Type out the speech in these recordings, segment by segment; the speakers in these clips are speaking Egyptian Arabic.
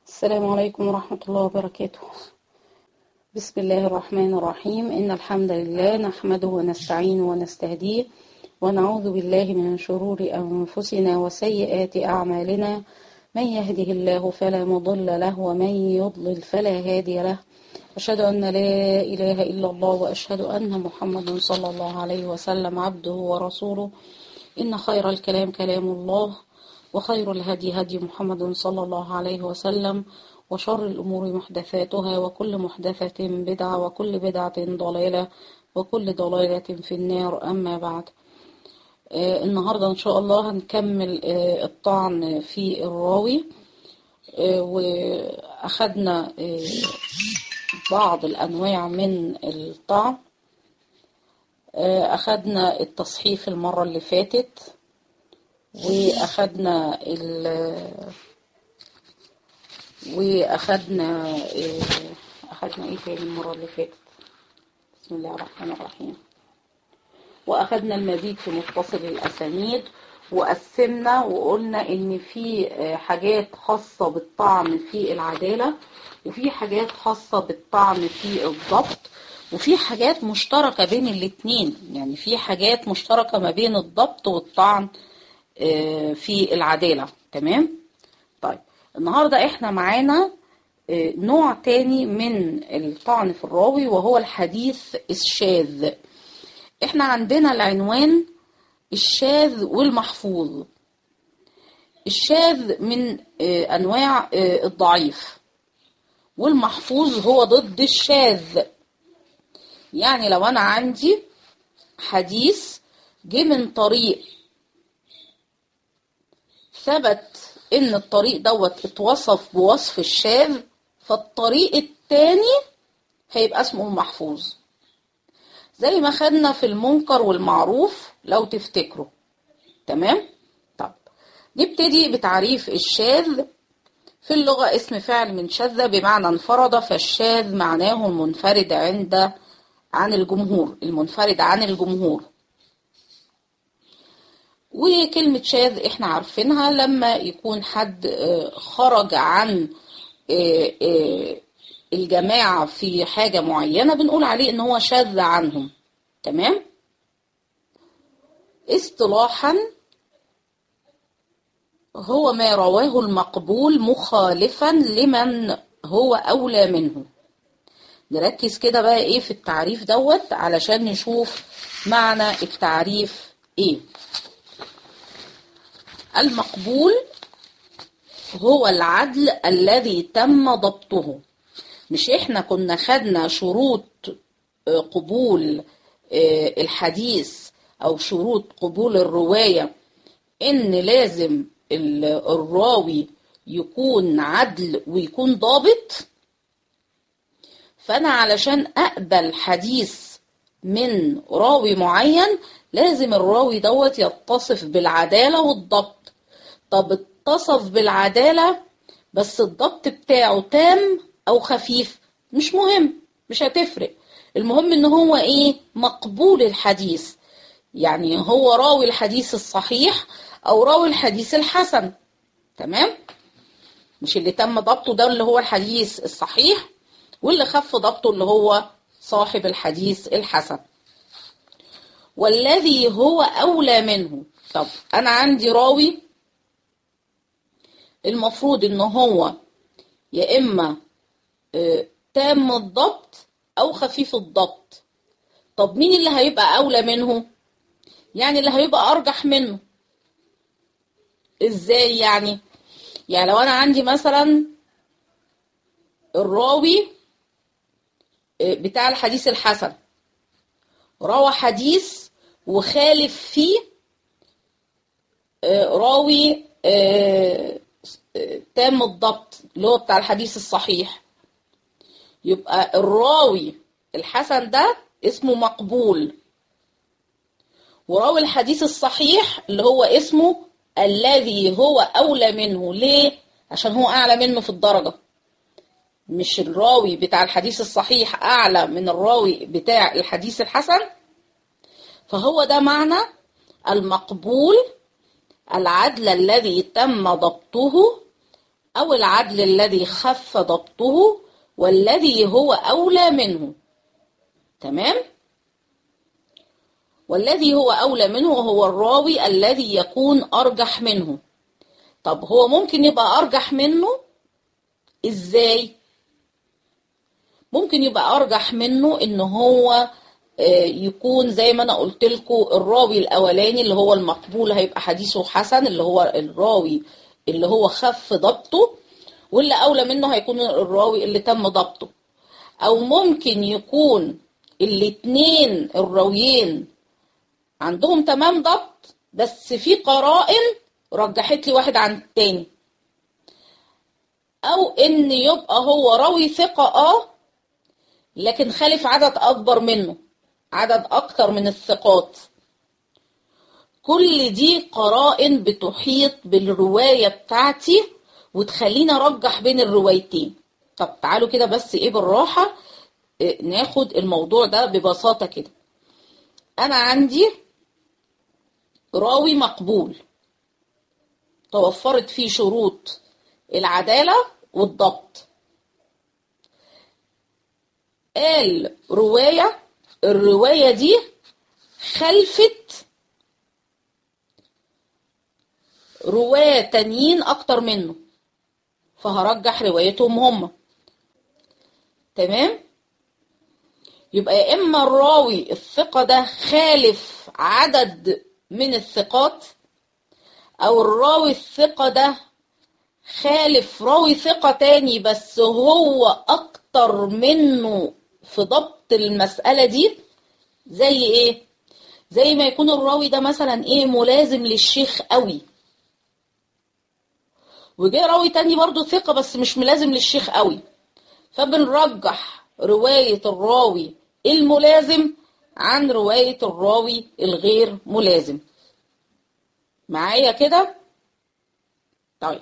السلام عليكم ورحمة الله وبركاته بسم الله الرحمن الرحيم إن الحمد لله نحمده ونستعينه ونستهديه ونعوذ بالله من شرور أنفسنا وسيئات أعمالنا من يهده الله فلا مضل له ومن يضلل فلا هادي له أشهد أن لا إله إلا الله وأشهد أن محمد صلى الله عليه وسلم عبده ورسوله إن خير الكلام كلام الله وخير الهدي هدي محمد صلى الله عليه وسلم وشر الأمور محدثاتها وكل محدثة بدعة وكل بدعة ضلالة وكل ضلالة في النار أما بعد آه النهاردة إن شاء الله هنكمل آه الطعن في الراوي آه وأخدنا بعض الأنواع من الطعن أخدنا التصحيف المرة اللي فاتت واخدنا ال واخدنا اخدنا ايه تاني المره اللي فاتت بسم الله الرحمن الرحيم واخدنا المزيد في متصل الاسانيد وقسمنا وقلنا ان في حاجات خاصه بالطعن في العداله وفي حاجات خاصه بالطعن في الضبط وفي حاجات مشتركه بين الاتنين يعني في حاجات مشتركه ما بين الضبط والطعن في العدالة تمام طيب النهاردة احنا معانا نوع تاني من الطعن في الراوي وهو الحديث الشاذ احنا عندنا العنوان الشاذ والمحفوظ الشاذ من انواع الضعيف والمحفوظ هو ضد الشاذ يعني لو انا عندي حديث جه من طريق ثبت ان الطريق دوت اتوصف بوصف الشاذ فالطريق التاني هيبقى اسمه محفوظ زي ما خدنا في المنكر والمعروف لو تفتكروا تمام طب نبتدي بتعريف الشاذ في اللغة اسم فعل من شذ بمعنى انفرد فالشاذ معناه المنفرد عند عن الجمهور المنفرد عن الجمهور وكلمة شاذ احنا عارفينها لما يكون حد خرج عن الجماعة في حاجة معينة بنقول عليه ان هو شاذ عنهم تمام اصطلاحا هو ما رواه المقبول مخالفا لمن هو أولى منه نركز كده بقى ايه في التعريف دوت علشان نشوف معنى التعريف ايه المقبول هو العدل الذي تم ضبطه مش احنا كنا خدنا شروط قبول الحديث او شروط قبول الرواية ان لازم الراوي يكون عدل ويكون ضابط فانا علشان اقبل حديث من راوي معين لازم الراوي دوت يتصف بالعدالة والضبط طب اتصف بالعدالة بس الضبط بتاعه تام او خفيف مش مهم مش هتفرق المهم ان هو ايه مقبول الحديث يعني هو راوي الحديث الصحيح او راوي الحديث الحسن تمام مش اللي تم ضبطه ده اللي هو الحديث الصحيح واللي خف ضبطه اللي هو صاحب الحديث الحسن والذي هو أولى منه طب أنا عندي راوي المفروض إن هو يا إما تام الضبط أو خفيف الضبط طب مين اللي هيبقى أولى منه يعني اللي هيبقى أرجح منه إزاي يعني يعني لو أنا عندي مثلا الراوي بتاع الحديث الحسن روى حديث وخالف فيه راوي تام الضبط اللي هو بتاع الحديث الصحيح يبقى الراوي الحسن ده اسمه مقبول وراوي الحديث الصحيح اللي هو اسمه الذي هو أولى منه ليه؟ عشان هو أعلى منه في الدرجة مش الراوي بتاع الحديث الصحيح أعلى من الراوي بتاع الحديث الحسن فهو ده معنى المقبول العدل الذي تم ضبطه أو العدل الذي خف ضبطه والذي هو أولى منه تمام والذي هو أولى منه هو الراوي الذي يكون أرجح منه طب هو ممكن يبقى أرجح منه إزاي ممكن يبقى أرجح منه إن هو يكون زي ما أنا قلت لكم الراوي الأولاني اللي هو المقبول هيبقى حديثه حسن اللي هو الراوي اللي هو خف ضبطه واللي أولى منه هيكون الراوي اللي تم ضبطه أو ممكن يكون الاتنين الراويين عندهم تمام ضبط بس في قرائن رجحت لي واحد عن التاني او ان يبقى هو راوي ثقة اه لكن خالف عدد اكبر منه عدد اكتر من الثقات كل دي قرائن بتحيط بالرواية بتاعتي وتخليني ارجح بين الروايتين طب تعالوا كده بس ايه بالراحة إيه ناخد الموضوع ده ببساطة كده انا عندي راوي مقبول توفرت فيه شروط العدالة والضبط قال رواية الرواية دي خلفت رواة تانيين أكتر منه فهرجح روايتهم هم تمام يبقى يا إما الراوي الثقة ده خالف عدد من الثقات او الراوي الثقة ده خالف راوي ثقة تاني بس هو اكتر منه في ضبط المسألة دي زي ايه زي ما يكون الراوي ده مثلا ايه ملازم للشيخ قوي وجاي راوي تاني برضو ثقة بس مش ملازم للشيخ قوي فبنرجح رواية الراوي الملازم عن رواية الراوي الغير ملازم معايا كده طيب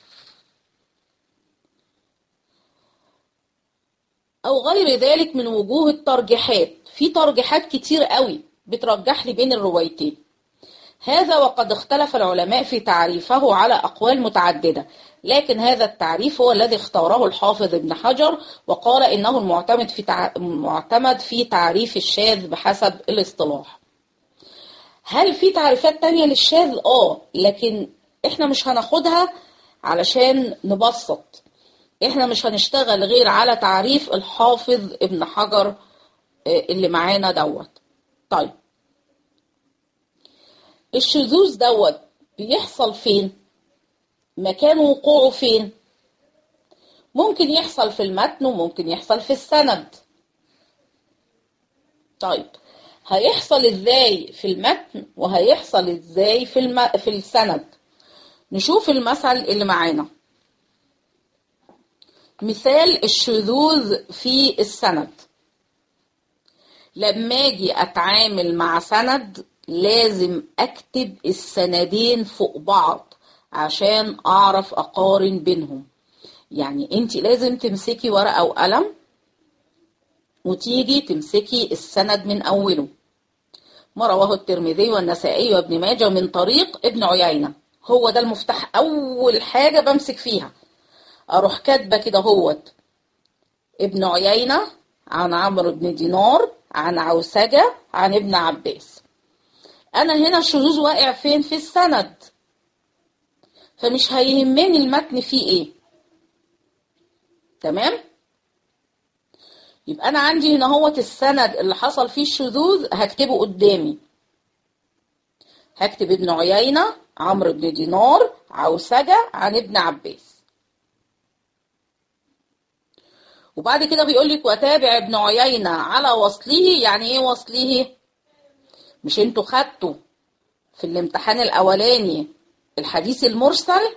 او غير ذلك من وجوه الترجيحات في ترجيحات كتير قوي بترجح لي بين الروايتين هذا وقد اختلف العلماء في تعريفه على اقوال متعدده لكن هذا التعريف هو الذي اختاره الحافظ ابن حجر وقال انه المعتمد في تع... معتمد في تعريف الشاذ بحسب الاصطلاح هل في تعريفات تانية للشاذ؟ اه لكن احنا مش هناخدها علشان نبسط احنا مش هنشتغل غير على تعريف الحافظ ابن حجر اللي معانا دوت طيب الشذوذ دوت بيحصل فين مكان وقوعه فين ممكن يحصل في المتن وممكن يحصل في السند طيب هيحصل ازاي في المتن وهيحصل ازاي في الم... في السند نشوف المثل اللي معانا مثال الشذوذ في السند لما اجي اتعامل مع سند لازم اكتب السندين فوق بعض عشان اعرف اقارن بينهم يعني انت لازم تمسكي ورقه وقلم وتيجي تمسكي السند من اوله ما رواه الترمذي والنسائي وابن ماجه من طريق ابن عيينه هو ده المفتاح اول حاجه بمسك فيها اروح كاتبه كده هوت ابن عيينه عن عمرو بن دينار عن عوسجه عن ابن عباس انا هنا الشذوذ واقع فين في السند فمش هيهمني المتن فيه ايه تمام يبقى انا عندي هنا هوت السند اللي حصل فيه الشذوذ هكتبه قدامي هكتب ابن عيينة عمرو بن دينار عوسجة عن ابن عباس وبعد كده بيقول لك وتابع ابن عيينة على وصله يعني ايه وصله مش انتوا خدتوا في الامتحان الاولاني الحديث المرسل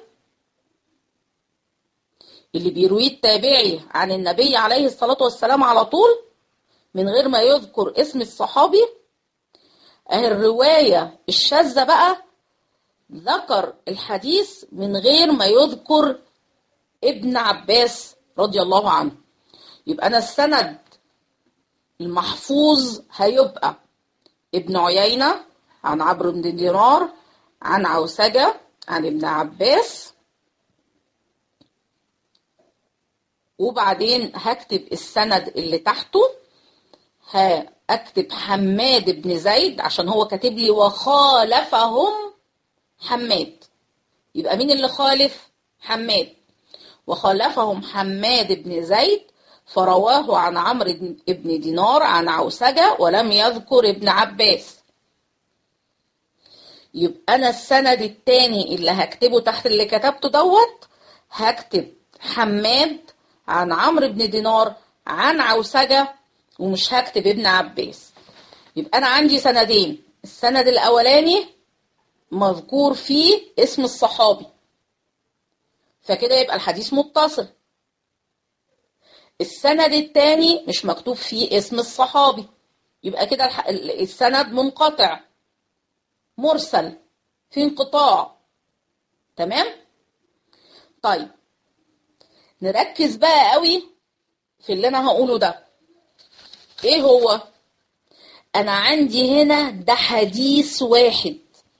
اللي بيرويه التابعي عن النبي عليه الصلاة والسلام على طول من غير ما يذكر اسم الصحابي اهي الرواية الشاذة بقى ذكر الحديث من غير ما يذكر ابن عباس رضي الله عنه يبقى أنا السند المحفوظ هيبقى ابن عيينة عن عمرو بن دينار عن عوسجة عن ابن عباس وبعدين هكتب السند اللي تحته هكتب حماد بن زيد عشان هو كاتب لي وخالفهم حماد يبقى مين اللي خالف حماد وخالفهم حماد بن زيد فرواه عن عمرو بن دينار عن عوسجة ولم يذكر ابن عباس يبقى أنا السند التاني اللي هكتبه تحت اللي كتبته دوت هكتب حماد عن عمرو بن دينار عن عوسجة ومش هكتب ابن عباس يبقى أنا عندي سندين السند الأولاني مذكور فيه اسم الصحابي فكده يبقى الحديث متصل السند الثاني مش مكتوب فيه اسم الصحابي يبقى كده السند منقطع مرسل في انقطاع تمام طيب نركز بقى قوي في اللي انا هقوله ده ايه هو انا عندي هنا ده حديث واحد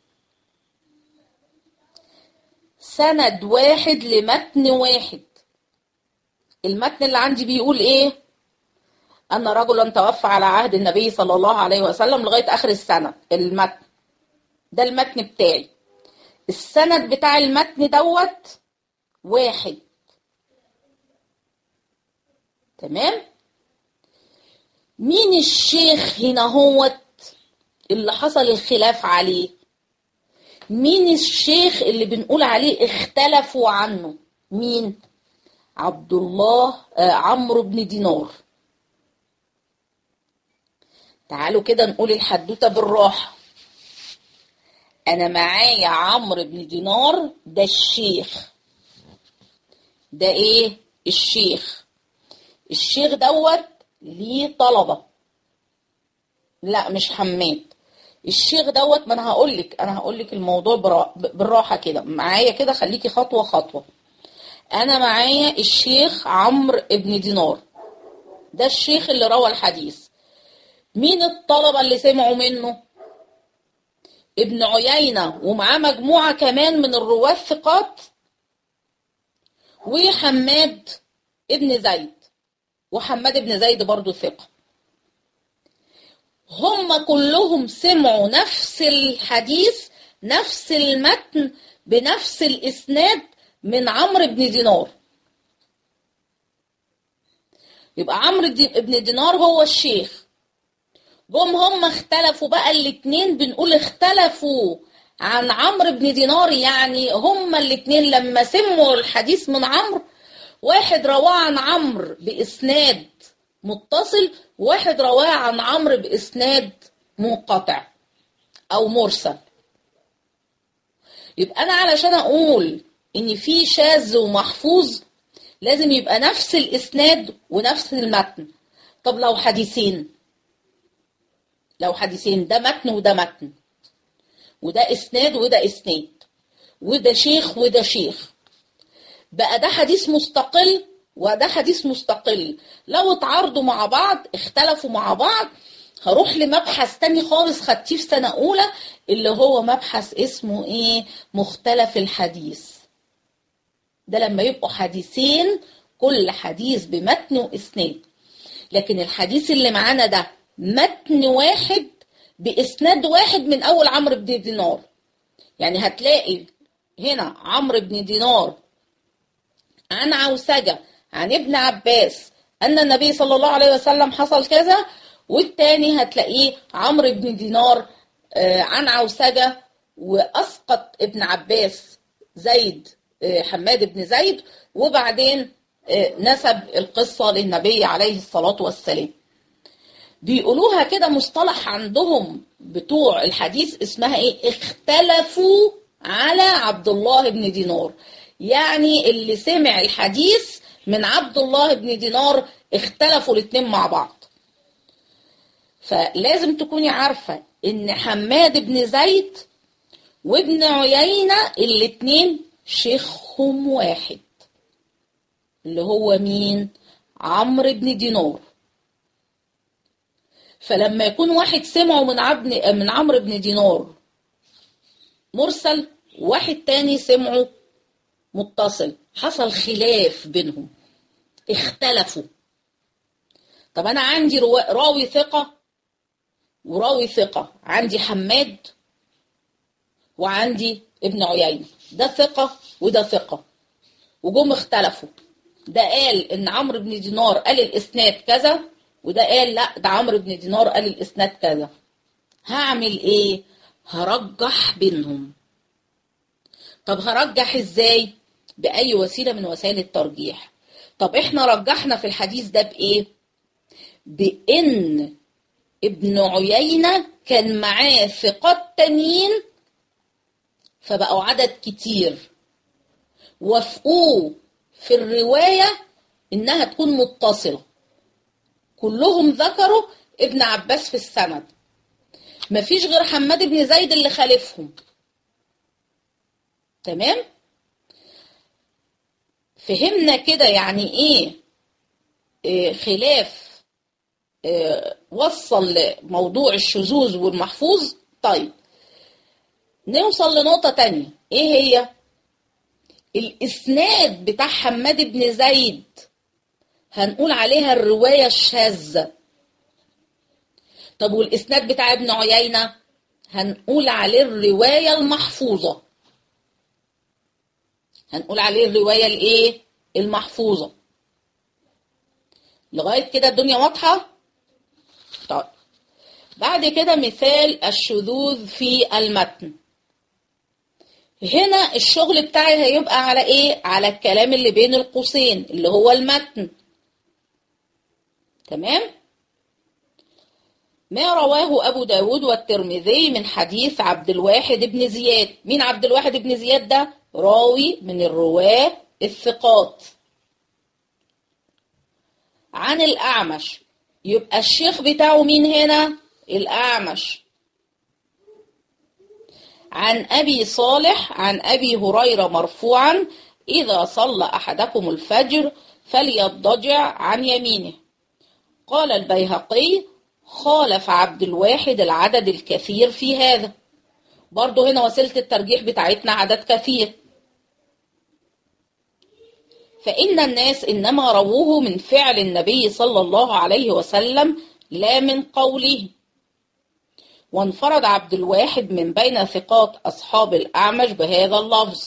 سند واحد لمتن واحد المتن اللي عندي بيقول ايه ان رجلا توفى على عهد النبي صلى الله عليه وسلم لغايه اخر السنه المتن ده المتن بتاعي السند بتاع المتن دوت واحد تمام مين الشيخ هنا هوت اللي حصل الخلاف عليه مين الشيخ اللي بنقول عليه اختلفوا عنه مين عبد الله آه عمرو بن دينار تعالوا كده نقول الحدوته بالراحه انا معايا عمرو بن دينار ده الشيخ ده ايه الشيخ الشيخ دوت ليه طلبه لا مش حماد الشيخ دوت ما انا هقول لك انا هقول لك الموضوع بالراحه كده معايا كده خليكي خطوه خطوه انا معايا الشيخ عمرو ابن دينار ده الشيخ اللي روى الحديث مين الطلبه اللي سمعوا منه ابن عيينه ومعاه مجموعه كمان من الرواه الثقات وحماد ابن زيد وحماد ابن زيد برضو ثقه هم كلهم سمعوا نفس الحديث نفس المتن بنفس الاسناد من عمرو بن دينار يبقى عمرو بن دينار هو الشيخ جم هم اختلفوا بقى الاتنين بنقول اختلفوا عن عمرو بن دينار يعني هما الاتنين لما سمعوا الحديث من عمرو واحد رواه عن عمرو باسناد متصل واحد رواه عن عمرو باسناد منقطع او مرسل يبقى انا علشان اقول ان في شاذ ومحفوظ لازم يبقى نفس الاسناد ونفس المتن طب لو حديثين لو حديثين ده متن وده متن وده اسناد وده اسناد وده شيخ وده شيخ بقى ده حديث مستقل وده حديث مستقل لو اتعارضوا مع بعض اختلفوا مع بعض هروح لمبحث تاني خالص خدتيه في سنة أولى اللي هو مبحث اسمه ايه مختلف الحديث ده لما يبقوا حديثين كل حديث بمتن واسناد لكن الحديث اللي معانا ده متن واحد باسناد واحد من اول عمرو بن دينار يعني هتلاقي هنا عمرو بن دينار عن عوسجة عن ابن عباس ان النبي صلى الله عليه وسلم حصل كذا والتاني هتلاقيه عمرو بن دينار عن عوسجة واسقط ابن عباس زيد حماد بن زيد وبعدين نسب القصة للنبي عليه الصلاة والسلام بيقولوها كده مصطلح عندهم بتوع الحديث اسمها ايه اختلفوا على عبد الله بن دينار يعني اللي سمع الحديث من عبد الله بن دينار اختلفوا الاتنين مع بعض فلازم تكوني عارفة ان حماد بن زيد وابن عيينة الاتنين شيخهم واحد اللي هو مين عمرو بن دينار فلما يكون واحد سمعه من عبد من عمرو بن دينار مرسل واحد تاني سمعه متصل حصل خلاف بينهم اختلفوا طب انا عندي روا- راوي ثقة وراوي ثقة عندي حماد وعندي ابن عيينة ده ثقة وده ثقة وجم اختلفوا ده قال ان عمرو بن دينار قال الاسناد كذا وده قال لا ده عمرو بن دينار قال الاسناد كذا هعمل ايه هرجح بينهم طب هرجح ازاي باي وسيله من وسائل الترجيح طب احنا رجحنا في الحديث ده بايه بان ابن عيينه كان معاه ثقات تانيين فبقوا عدد كتير وافقوه في الروايه انها تكون متصله كلهم ذكروا ابن عباس في السند مفيش غير حماد بن زيد اللي خالفهم تمام فهمنا كده يعني ايه, إيه خلاف إيه وصل لموضوع الشذوذ والمحفوظ طيب نوصل لنقطة تانية ايه هي الاسناد بتاع حماد بن زيد هنقول عليها الرواية الشاذة طب والاسناد بتاع ابن عيينة هنقول عليه الرواية المحفوظة هنقول عليه الرواية الايه المحفوظة لغاية كده الدنيا واضحة طيب بعد كده مثال الشذوذ في المتن هنا الشغل بتاعي هيبقى على ايه على الكلام اللي بين القوسين اللي هو المتن تمام ما رواه أبو داود والترمذي من حديث عبد الواحد بن زياد مين عبد الواحد بن زياد ده راوي من الرواة الثقات عن الأعمش يبقى الشيخ بتاعه مين هنا الأعمش عن أبي صالح عن أبي هريرة مرفوعا إذا صلى أحدكم الفجر فليضجع عن يمينه قال البيهقي خالف عبد الواحد العدد الكثير في هذا برضه هنا وسيلة الترجيح بتاعتنا عدد كثير فإن الناس إنما رووه من فعل النبي صلى الله عليه وسلم لا من قوله وانفرد عبد الواحد من بين ثقات أصحاب الأعمش بهذا اللفظ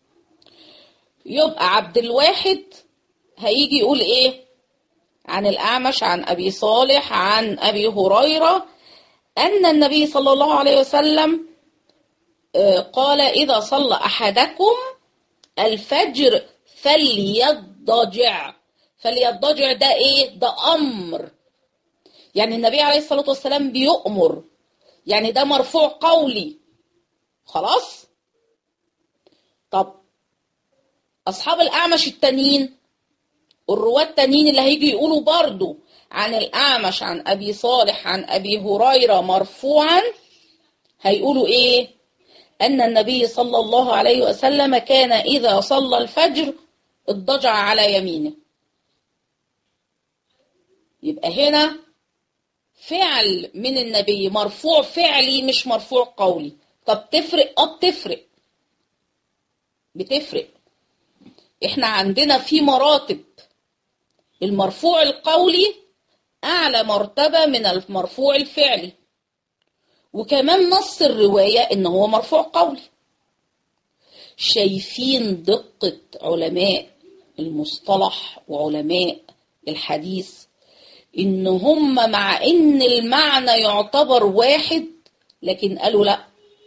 يبقى عبد الواحد هيجي يقول إيه عن الأعمش عن أبي صالح عن أبي هريرة أن النبي صلى الله عليه وسلم قال إذا صلى أحدكم الفجر فليضجع فليضجع ده إيه ده أمر يعني النبي عليه الصلاة والسلام بيؤمر يعني ده مرفوع قولي خلاص طب أصحاب الأعمش التانيين الرواة التانيين اللي هيجي يقولوا برضو عن الأعمش عن أبي صالح عن أبي هريرة مرفوعا هيقولوا إيه أن النبي صلى الله عليه وسلم كان إذا صلى الفجر اضطجع على يمينه يبقى هنا فعل من النبي مرفوع فعلي مش مرفوع قولي طب تفرق اه بتفرق بتفرق احنا عندنا في مراتب المرفوع القولي اعلى مرتبة من المرفوع الفعلي وكمان نص الرواية ان هو مرفوع قولي شايفين دقة علماء المصطلح وعلماء الحديث ان هم مع ان المعنى يعتبر واحد لكن قالوا لا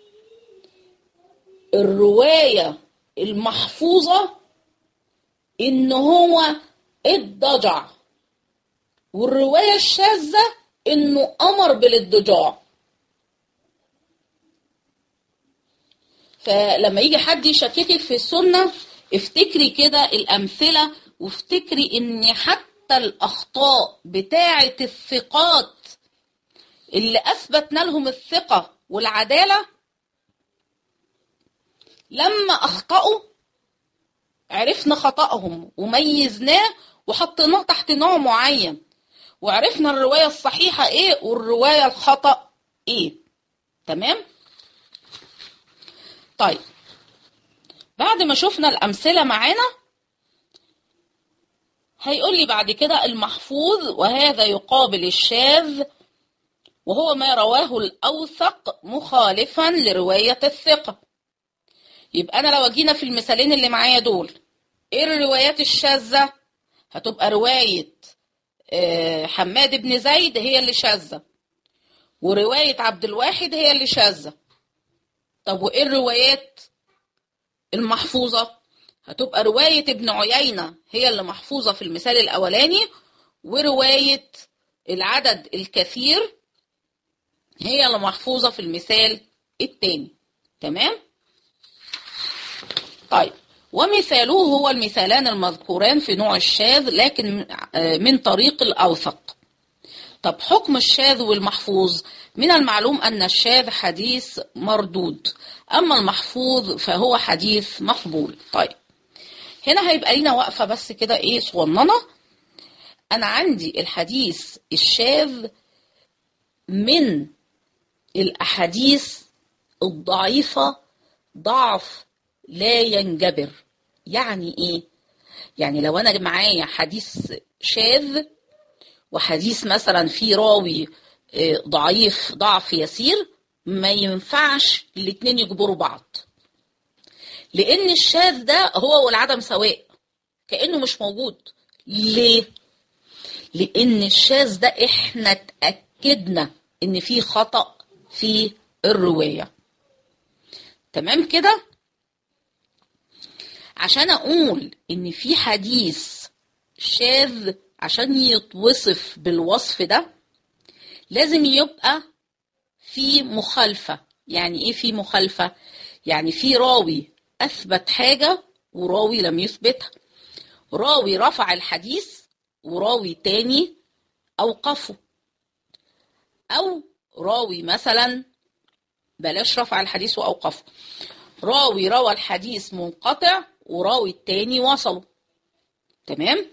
الرواية المحفوظة ان هو الضجع والرواية الشاذة انه امر بالاضطجاع فلما يجي حد يشككك في السنة افتكري كده الامثلة وافتكري ان حتى الاخطاء بتاعة الثقات اللي اثبتنا لهم الثقة والعدالة لما اخطأوا عرفنا خطأهم وميزناه وحطيناه تحت نوع معين وعرفنا الرواية الصحيحة ايه والرواية الخطأ ايه تمام طيب بعد ما شفنا الأمثلة معانا هيقول لي بعد كده المحفوظ وهذا يقابل الشاذ وهو ما رواه الأوثق مخالفا لرواية الثقة يبقى أنا لو جينا في المثالين اللي معايا دول إيه الروايات الشاذة هتبقى رواية آه، حماد بن زيد هي اللي شاذة ورواية عبد الواحد هي اللي شاذة طب وإيه الروايات المحفوظة هتبقى رواية ابن عيينة هي اللي محفوظة في المثال الأولاني ورواية العدد الكثير هي اللي محفوظة في المثال التاني تمام؟ طيب ومثاله هو المثالان المذكوران في نوع الشاذ لكن من طريق الأوثق طب حكم الشاذ والمحفوظ من المعلوم أن الشاذ حديث مردود أما المحفوظ فهو حديث مقبول طيب هنا هيبقى لينا وقفة بس كده إيه صغننة أنا عندي الحديث الشاذ من الأحاديث الضعيفة ضعف لا ينجبر يعني إيه؟ يعني لو أنا معايا حديث شاذ وحديث مثلا فيه راوي آه، ضعيف ضعف يسير ما ينفعش الاتنين يجبروا بعض لأن الشاذ ده هو والعدم سواء كأنه مش موجود ليه؟ لأن الشاذ ده احنا اتأكدنا إن في خطأ في الرواية تمام كده؟ عشان أقول إن في حديث شاذ عشان يتوصف بالوصف ده لازم يبقى في مخالفة يعني إيه في مخالفة؟ يعني في راوي أثبت حاجة وراوي لم يثبتها راوي رفع الحديث وراوي تاني أوقفه أو راوي مثلا بلاش رفع الحديث وأوقفه راوي روى الحديث منقطع وراوي التاني وصله تمام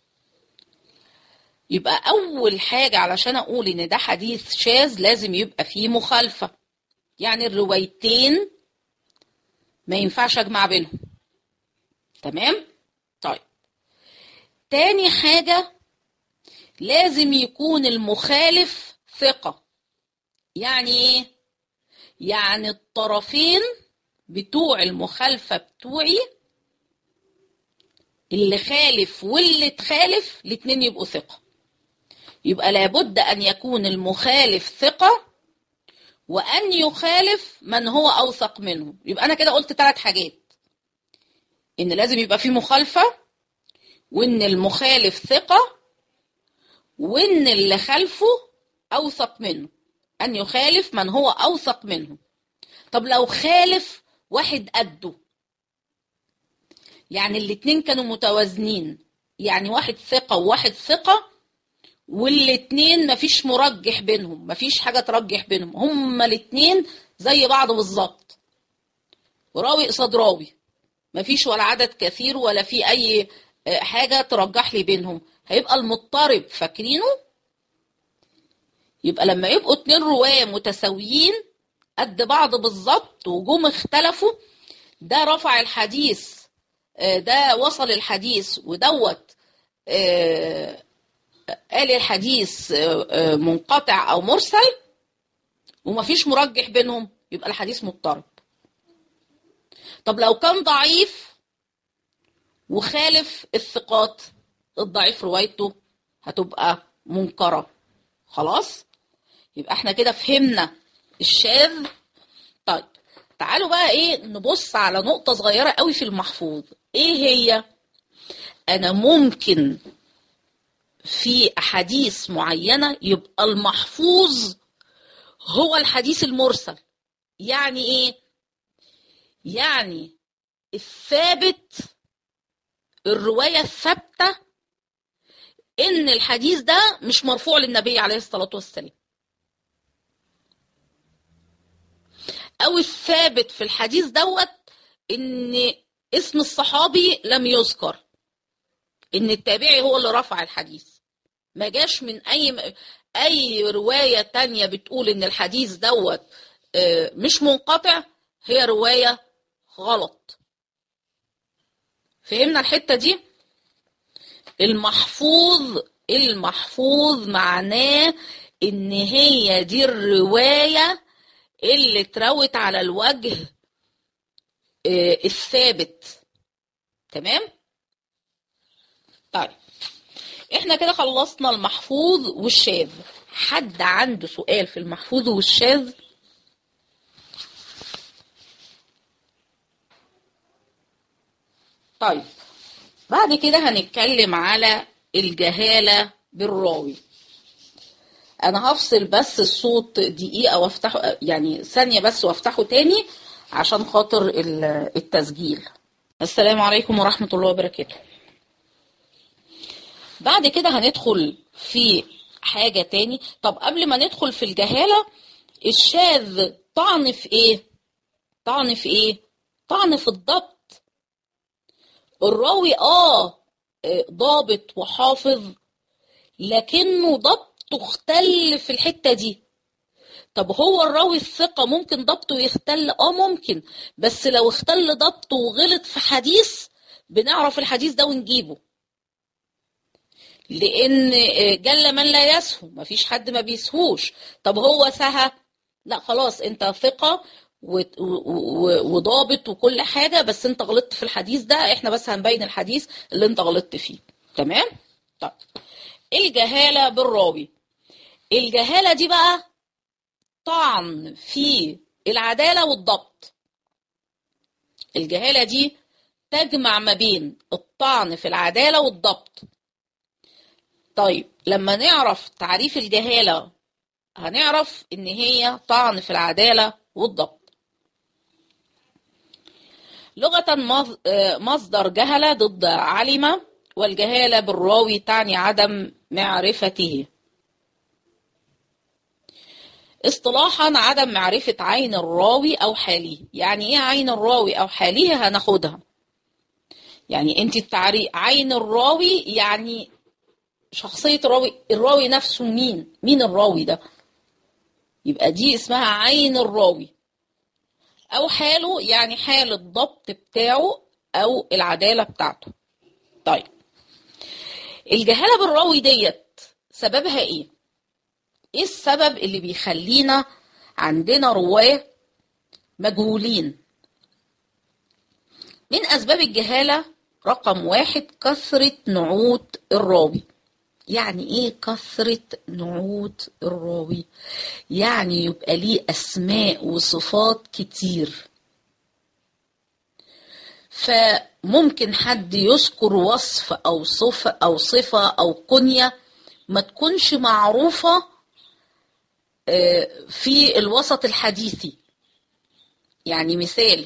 يبقى أول حاجة علشان أقول إن ده حديث شاذ لازم يبقى فيه مخالفة يعني الروايتين ما ينفعش أجمع بينهم تمام طيب تاني حاجة لازم يكون المخالف ثقة يعني ايه يعني الطرفين بتوع المخالفة بتوعي اللي خالف واللي تخالف الاتنين يبقوا ثقة يبقى لابد أن يكون المخالف ثقة وأن يخالف من هو أوثق منه يبقى أنا كده قلت ثلاث حاجات إن لازم يبقى في مخالفة وإن المخالف ثقة وإن اللي خلفه أوثق منه أن يخالف من هو أوثق منه طب لو خالف واحد قده يعني الاتنين كانوا متوازنين يعني واحد ثقة وواحد ثقة والاتنين مفيش مرجح بينهم مفيش حاجة ترجح بينهم هما الاتنين زي بعض بالظبط وراوي قصاد راوي مفيش ولا عدد كثير ولا في أي حاجة ترجح لي بينهم هيبقى المضطرب فاكرينه يبقى لما يبقوا اتنين رواه متساويين قد بعض بالظبط وجم اختلفوا ده رفع الحديث ده وصل الحديث ودوت قال الحديث منقطع او مرسل ومفيش مرجح بينهم يبقى الحديث مضطرب طب لو كان ضعيف وخالف الثقات الضعيف روايته هتبقى منكرة خلاص يبقى احنا كده فهمنا الشاذ طيب تعالوا بقى ايه نبص على نقطة صغيرة قوي في المحفوظ ايه هي انا ممكن في احاديث معينة يبقى المحفوظ هو الحديث المرسل يعني ايه يعني الثابت الرواية الثابتة ان الحديث ده مش مرفوع للنبي عليه الصلاة والسلام او الثابت في الحديث دوت ان اسم الصحابي لم يذكر ان التابعي هو اللي رفع الحديث ما جاش من اي اي روايه تانية بتقول ان الحديث دوت مش منقطع هي روايه غلط فهمنا الحته دي المحفوظ المحفوظ معناه ان هي دي الرواية اللي اتروت على الوجه آه، الثابت تمام طيب احنا كده خلصنا المحفوظ والشاذ حد عنده سؤال في المحفوظ والشاذ طيب بعد كده هنتكلم على الجهالة بالراوي انا هفصل بس الصوت دقيقة وافتحه يعني ثانية بس وافتحه تاني عشان خاطر ال- التسجيل السلام عليكم ورحمة الله وبركاته بعد كده هندخل في حاجة تاني طب قبل ما ندخل في الجهالة الشاذ طعن في ايه طعن في ايه طعن في الضبط الراوي اه آه، ضابط وحافظ لكنه ضبطه اختل في الحتة دي طب هو الراوي الثقة ممكن ضبطه يختل اه ممكن بس لو اختل ضبطه وغلط في حديث بنعرف الحديث ده ونجيبه لان آه، جل من لا يسهو مفيش حد ما بيسهوش طب هو سهى لا خلاص انت ثقة و- و- و- وضابط وكل حاجة بس انت غلطت في الحديث ده احنا بس هنبين الحديث اللي انت غلطت فيه تمام طيب الجهالة بالراوي الجهالة دي بقى طعن في العدالة والضبط الجهالة دي تجمع ما بين الطعن في العدالة والضبط طيب لما نعرف تعريف الجهالة هنعرف ان هي طعن في العدالة والضبط لغة مص- آه، مصدر جهل ضد علم والجهالة بالراوي تعني عدم معرفته اصطلاحا عدم معرفة عين الراوي أو حاله يعني ايه عين الراوي أو حاله هناخدها يعني انت التعريف عين الراوي يعني شخصية الراوي الراوي نفسه مين مين الراوي ده يبقى دي اسمها عين الراوي او حاله يعني حال الضبط بتاعه او العدالة بتاعته طيب الجهالة بالراوي ديت سببها ايه ايه السبب اللي بيخلينا عندنا رواه مجهولين من اسباب الجهالة رقم واحد كثرة نعوت الراوي يعني ايه كثرة نعوت الراوي يعني يبقى ليه اسماء وصفات كتير فممكن حد يذكر وصف او صفة او صفة او كنية ما تكونش معروفة آه، في الوسط الحديثي يعني مثال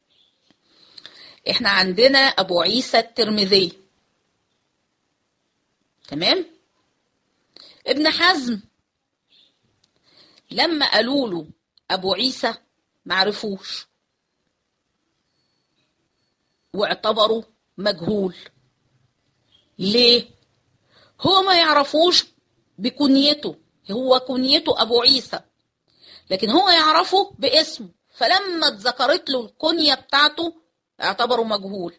احنا عندنا ابو عيسى الترمذي تمام ابن حزم لما قالوا له ابو عيسى معرفوش واعتبروا مجهول ليه هو ما يعرفوش بكنيته هو كنيته ابو عيسى لكن هو يعرفه باسمه فلما اتذكرت له الكنية بتاعته اعتبره مجهول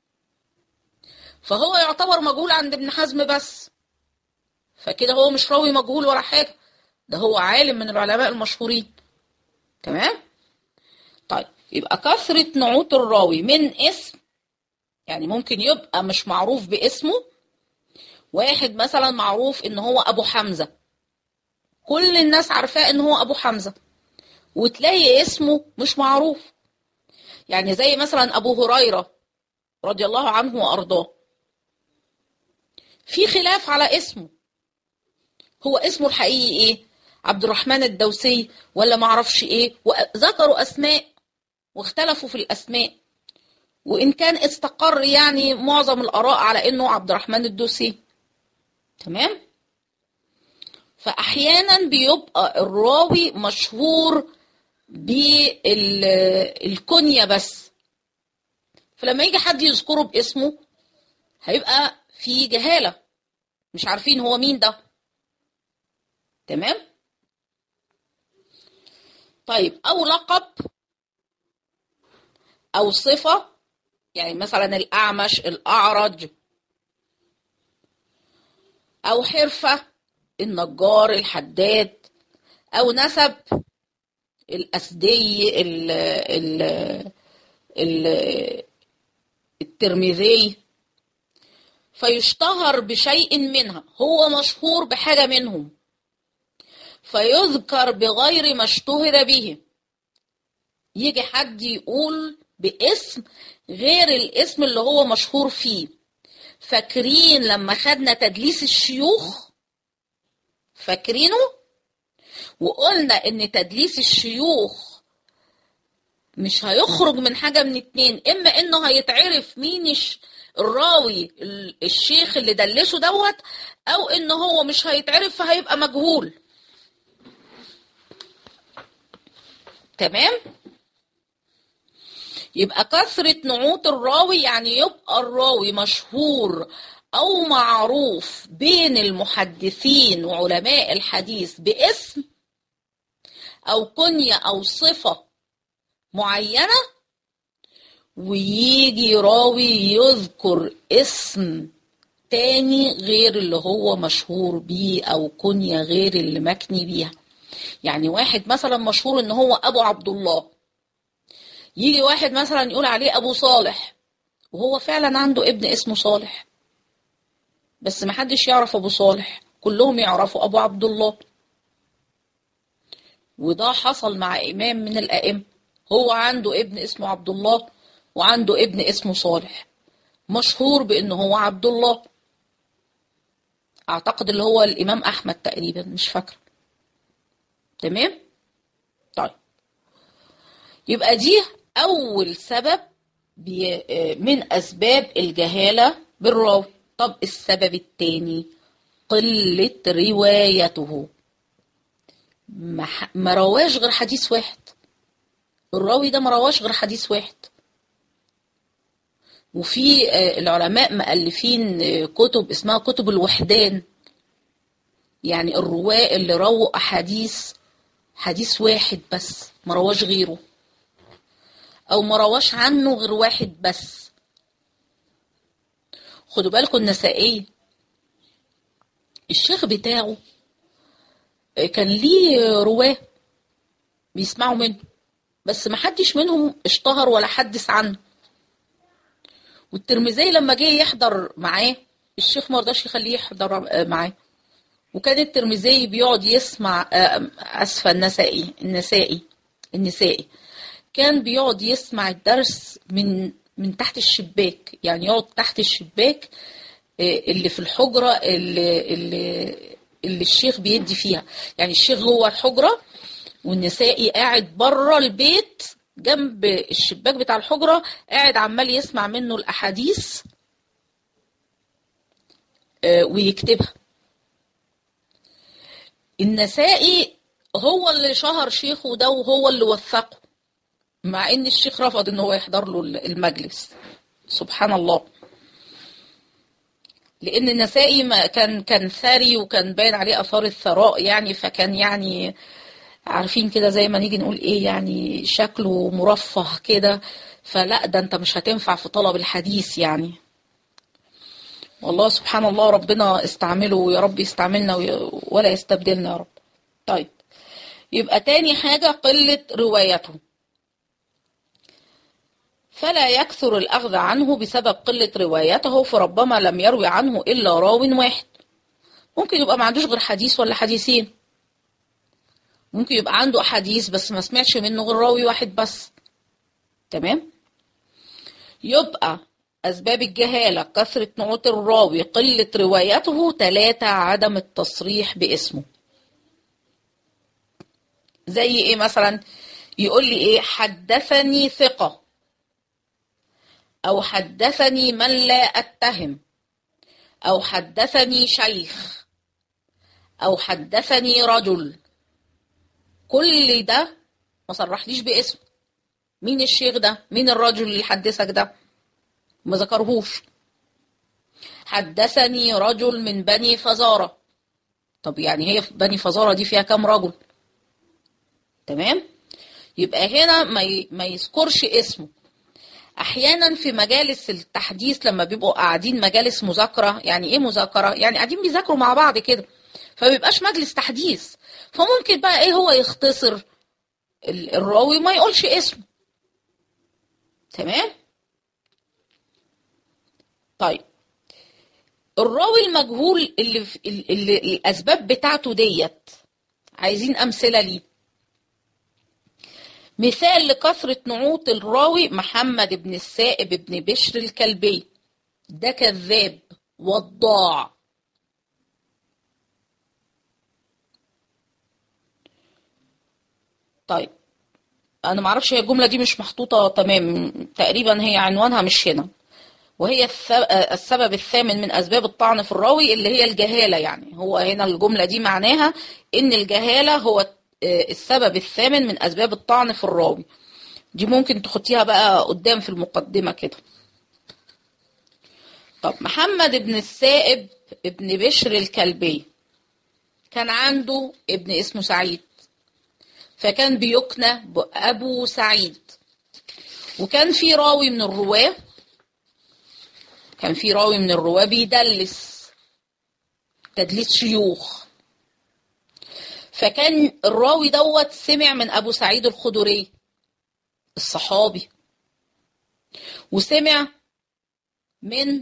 فهو يعتبر مجهول عند ابن حزم بس فكده هو مش راوي مجهول ولا حاجة ده هو عالم من العلماء المشهورين تمام طيب يبقى كثرة نعوت الراوي من اسم يعني ممكن يبقى مش معروف باسمه واحد مثلا معروف ان هو ابو حمزة كل الناس عارفاه ان هو ابو حمزة وتلاقي اسمه مش معروف يعني زي مثلا ابو هريرة رضي الله عنه وارضاه في خلاف على اسمه هو اسمه الحقيقي ايه عبد الرحمن الدوسي ولا معرفش ايه وذكروا اسماء واختلفوا في الاسماء وان كان استقر يعني معظم الاراء على انه عبد الرحمن الدوسي تمام فاحيانا بيبقى الراوي مشهور بالكنية بس فلما يجي حد يذكره باسمه هيبقى في جهالة مش عارفين هو مين ده تمام طيب او لقب او صفة يعني مثلا الاعمش الاعرج أو حرفة النجار الحداد أو نسب الأسدي ال ال ال الترمذي فيشتهر بشيء منها هو مشهور بحاجة منهم فيذكر بغير ما اشتهر به يجي حد يقول باسم غير الاسم اللي هو مشهور فيه فاكرين لما خدنا تدليس الشيوخ فاكرينه وقلنا ان تدليس الشيوخ مش هيخرج من حاجة من اتنين اما انه هيتعرف مين الراوي الشيخ اللي دلسه دوت او ان هو مش هيتعرف فهيبقى مجهول تمام يبقى كثرة نعوت الراوي يعني يبقى الراوي مشهور أو معروف بين المحدثين وعلماء الحديث باسم أو كنية أو صفة معينة ويجي راوي يذكر اسم تاني غير اللي هو مشهور بيه أو كنية غير اللي مكني بيها يعني واحد مثلا مشهور ان هو ابو عبد الله يجي واحد مثلا يقول عليه ابو صالح وهو فعلا عنده ابن اسمه صالح بس محدش يعرف ابو صالح كلهم يعرفوا ابو عبد الله وده حصل مع امام من الائمه هو عنده ابن اسمه عبد الله وعنده ابن اسمه صالح مشهور بان هو عبد الله اعتقد اللي هو الامام احمد تقريبا مش فاكره تمام طيب يبقى دي اول سبب من اسباب الجهاله بالراوي طب السبب الثاني قله روايته ما رواش غير حديث واحد الراوي ده ما رواش غير حديث واحد وفي العلماء مؤلفين كتب اسمها كتب الوحدان يعني الرواة اللي رووا أحاديث حديث واحد بس ما رواش غيره أو ما رواش عنه غير واحد بس خدوا بالكم النسائي الشيخ بتاعه كان ليه رواه بيسمعوا منه بس ما حدش منهم اشتهر ولا حدث عنه والترمذي لما جه يحضر معاه الشيخ ما رضاش يخليه يحضر معاه وكان الترمذي بيقعد يسمع اسفه النسائي النسائي النسائي كان بيقعد يسمع الدرس من من تحت الشباك يعني يقعد تحت الشباك اللي في الحجره اللي اللي, اللي الشيخ بيدي فيها يعني الشيخ جوه الحجره والنسائي قاعد بره البيت جنب الشباك بتاع الحجره قاعد عمال يسمع منه الاحاديث ويكتبها النسائي هو اللي شهر شيخه ده وهو اللي وثقه مع ان الشيخ رفض ان هو يحضر له المجلس سبحان الله لان النسائي كان كان ثري وكان باين عليه اثار الثراء يعني فكان يعني عارفين كده زي ما نيجي نقول ايه يعني شكله مرفه كده فلا ده انت مش هتنفع في طلب الحديث يعني والله سبحان الله ربنا استعمله ويا رب يستعملنا ولا يستبدلنا يا رب طيب يبقى تاني حاجة قلة روايته فلا يكثر الأخذ عنه بسبب قلة روايته فربما لم يروي عنه إلا راو واحد ممكن يبقى ما عندوش غير حديث ولا حديثين ممكن يبقى عنده أحاديث بس ما سمعش منه غير راوي واحد بس تمام يبقى أسباب الجهالة كثرة نعوت الراوي قلة روايته ثلاثة عدم التصريح باسمه زي ايه مثلا يقول لي ايه حدثني ثقة او حدثني من لا اتهم او حدثني شيخ او حدثني رجل كل ده ما صرحليش باسمه مين الشيخ ده مين الرجل اللي حدثك ده ما ذكرهوش حدثني رجل من بني فزارة طب يعني هي بني فزارة دي فيها كام رجل تمام يبقى هنا ما ما يذكرش اسمه احيانا في مجالس التحديث لما بيبقوا قاعدين مجالس مذاكره يعني ايه مذاكره يعني قاعدين بيذاكروا مع بعض كده فبيبقاش مجلس تحديث فممكن بقى ايه هو يختصر الراوي ما يقولش اسمه تمام طيب الراوي المجهول اللي, في اللي الاسباب بتاعته ديت عايزين امثله ليه مثال لكثرة نعوت الراوي محمد بن السائب بن بشر الكلبي ده كذاب وضاع طيب انا معرفش هي الجملة دي مش محطوطة تمام تقريبا هي عنوانها مش هنا وهي السبب الثامن من اسباب الطعن في الراوي اللي هي الجهالة يعني هو هنا الجملة دي معناها ان الجهالة هو السبب الثامن من اسباب الطعن في الراوي دي ممكن تحطيها بقى قدام في المقدمة كده طب محمد بن السائب ابن بشر الكلبي كان عنده ابن اسمه سعيد فكان بيكنى بأبو سعيد وكان في راوي من الرواة كان في راوي من الرواة بيدلس تدليس شيوخ فكان الراوي دوت سمع من أبو سعيد الخدري الصحابي وسمع من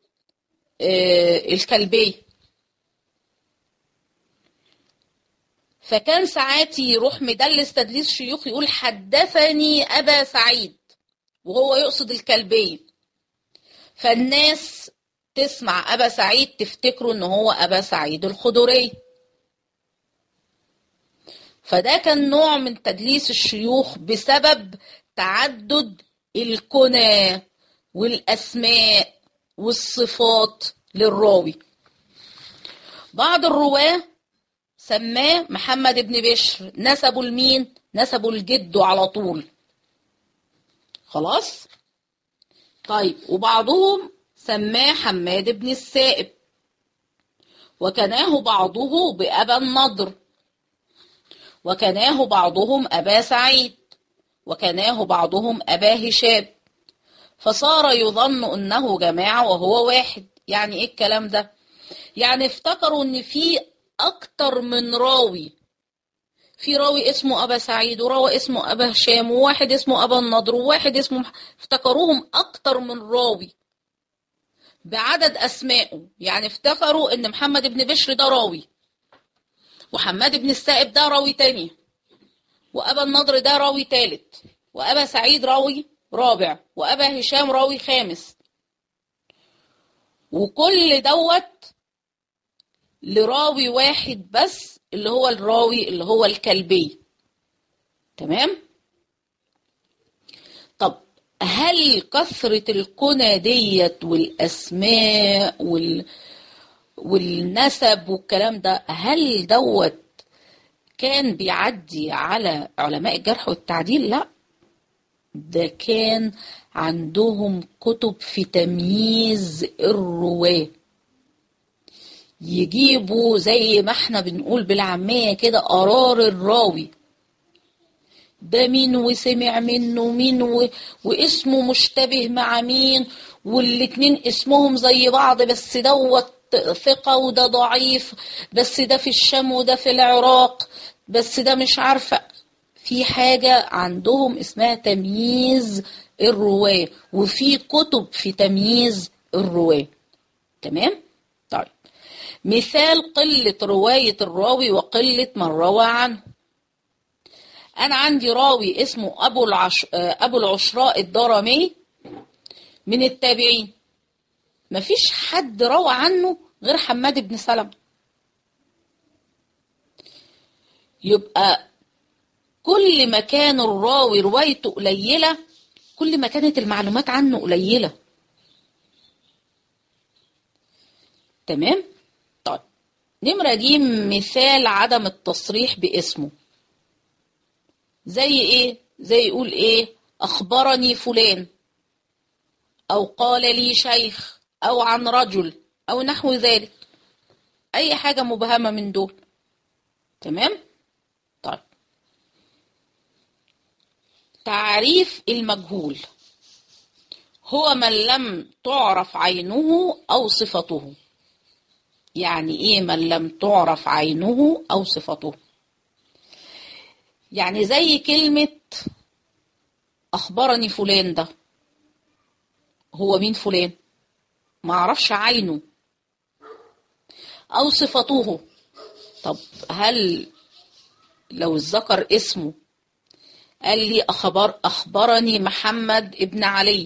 الكلبي فكان ساعات يروح مدلس تدليس شيوخ يقول حدثني أبا سعيد وهو يقصد الكلبي فالناس تسمع أبا سعيد تفتكروا إن هو أبا سعيد الخدري فده كان نوع من تدليس الشيوخ بسبب تعدد الكنى والأسماء والصفات للراوي بعض الرواه سماه محمد بن بشر نسبه لمين نسبه لجده على طول خلاص طيب وبعضهم سماه حماد بن السائب وكناه بعضه بأبا النضر وكناه بعضهم أبا سعيد وكناه بعضهم أبا هشام فصار يظن أنه جماعة وهو واحد يعني إيه الكلام ده يعني افتكروا أن في أكتر من راوي في راوي اسمه أبا سعيد وراوي اسمه أبا هشام وواحد اسمه أبا النضر وواحد اسمه افتكروهم أكتر من راوي بعدد أسمائه يعني افتكروا إن محمد بن بشر ده راوي وحماد بن السائب ده راوي تاني وأبا النضر ده راوي تالت وأبا سعيد راوي رابع وأبا هشام راوي خامس وكل دوت لراوي واحد بس اللي هو الراوي اللي هو الكلبي تمام طب هل كثرة الكنى ديت والأسماء وال والنسب والكلام ده هل دوت كان بيعدي على علماء الجرح والتعديل لا ده كان عندهم كتب في تمييز الرواه يجيبوا زي ما احنا بنقول بالعامية كده قرار الراوي ده مين وسمع منه مين و... واسمه مشتبه مع مين والاتنين اسمهم زي بعض بس دوت ثقة وده ضعيف بس ده في الشام وده في العراق بس ده مش عارفة في حاجة عندهم اسمها تمييز الرواة وفي كتب في تمييز الرواة تمام؟ طيب مثال قلة رواية الراوي وقلة من روى عنه أنا عندي راوي اسمه أبو, العش... أبو العشراء الدرمي من التابعين مفيش حد روى عنه غير حماد بن سلمة يبقى كل ما كان الراوي روايته قليلة كل ما كانت المعلومات عنه قليلة تمام طيب نمرة دي مثال عدم التصريح باسمه زي ايه زي يقول ايه اخبرني فلان او قال لي شيخ او عن رجل او نحو ذلك اي حاجة مبهمة من دول تمام طيب تعريف المجهول هو من لم تعرف عينه أو صفته يعني إيه من لم تعرف عينه أو صفته يعني زي كلمة أخبرني فلان ده هو مين فلان ما أعرفش عينه أو صفته طب هل لو الذكر اسمه قال لي أخبر أخبرني محمد ابن علي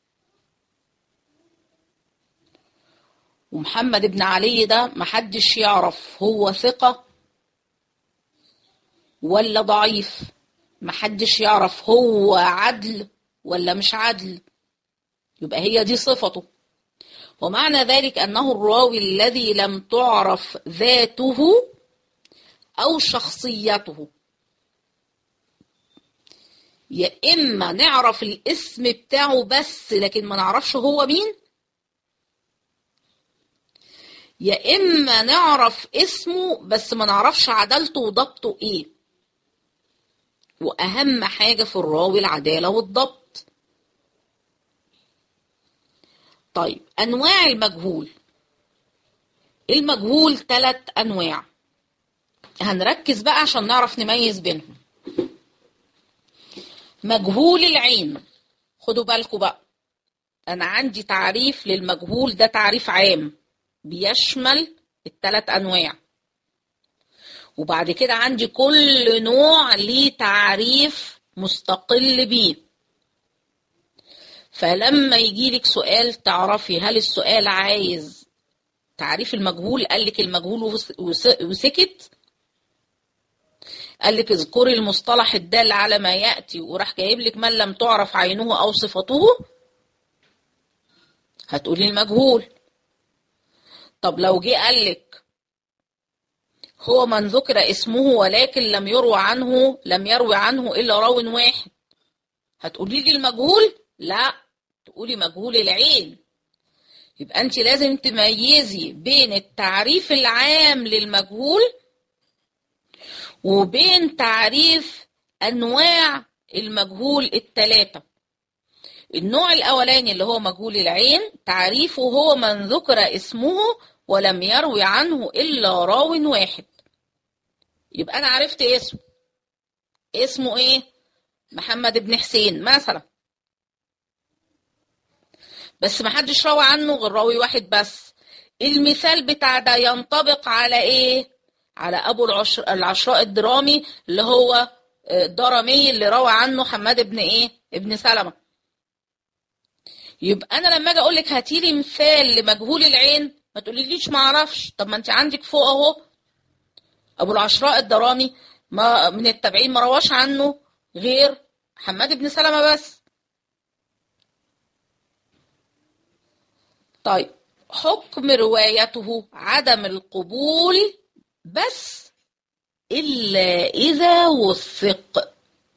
ومحمد ابن علي ده محدش يعرف هو ثقة ولا ضعيف محدش يعرف هو عدل ولا مش عدل يبقى هي دي صفته ومعنى ذلك أنه الراوي الذي لم تعرف ذاته أو شخصيته يا إما نعرف الاسم بتاعه بس لكن ما نعرفش هو مين يا إما نعرف اسمه بس ما نعرفش عدالته وضبطه إيه وأهم حاجة في الراوي العدالة والضبط طيب أنواع المجهول المجهول ثلاث أنواع هنركز بقى عشان نعرف نميز بينهم مجهول العين خدوا بالكم بقى أنا عندي تعريف للمجهول ده تعريف عام بيشمل الثلاث أنواع وبعد كده عندي كل نوع ليه تعريف مستقل بيه فلما يجي لك سؤال تعرفي هل السؤال عايز تعريف المجهول قال لك المجهول وسكت قال لك اذكري المصطلح الدال على ما ياتي وراح جايب لك من لم تعرف عينه او صفته هتقولي المجهول طب لو جه قال لك هو من ذكر اسمه ولكن لم يروى عنه لم يروي عنه الا راو واحد هتقولي لي المجهول لا تقولي مجهول العين يبقى انت لازم تميزي بين التعريف العام للمجهول وبين تعريف انواع المجهول الثلاثه النوع الاولاني اللي هو مجهول العين تعريفه هو من ذكر اسمه ولم يروي عنه الا راو واحد يبقى انا عرفت اسمه اسمه ايه محمد بن حسين مثلا بس ما حدش روى عنه غير راوي واحد بس المثال بتاع ده ينطبق على ايه على ابو العشر العشراء الدرامي اللي هو الدرمي اللي روى عنه حماد بن ايه ابن سلمة يبقى انا لما اجي اقول لك هاتي لي مثال لمجهول العين ما تقوليليش ما اعرفش طب ما انت عندك فوق اهو ابو العشراء الدرامي ما من التابعين ما رواش عنه غير حماد بن سلمة بس طيب حكم روايته عدم القبول بس إلا إذا وثق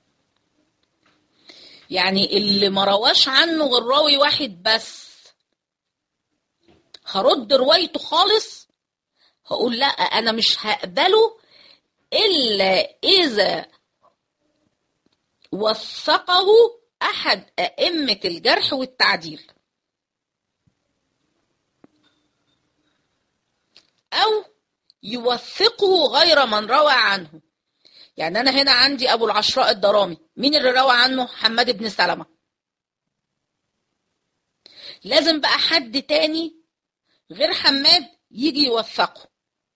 يعني اللي ما رواش عنه غير راوي واحد بس هرد روايته خالص هقول لا أنا مش هقبله إلا إذا وثقه أحد أئمة الجرح والتعديل أو يوثقه غير من روى عنه يعني أنا هنا عندي أبو العشراء الدرامي مين اللي روى عنه حماد بن سلمة لازم بقى حد تاني غير حماد يجي يوثقه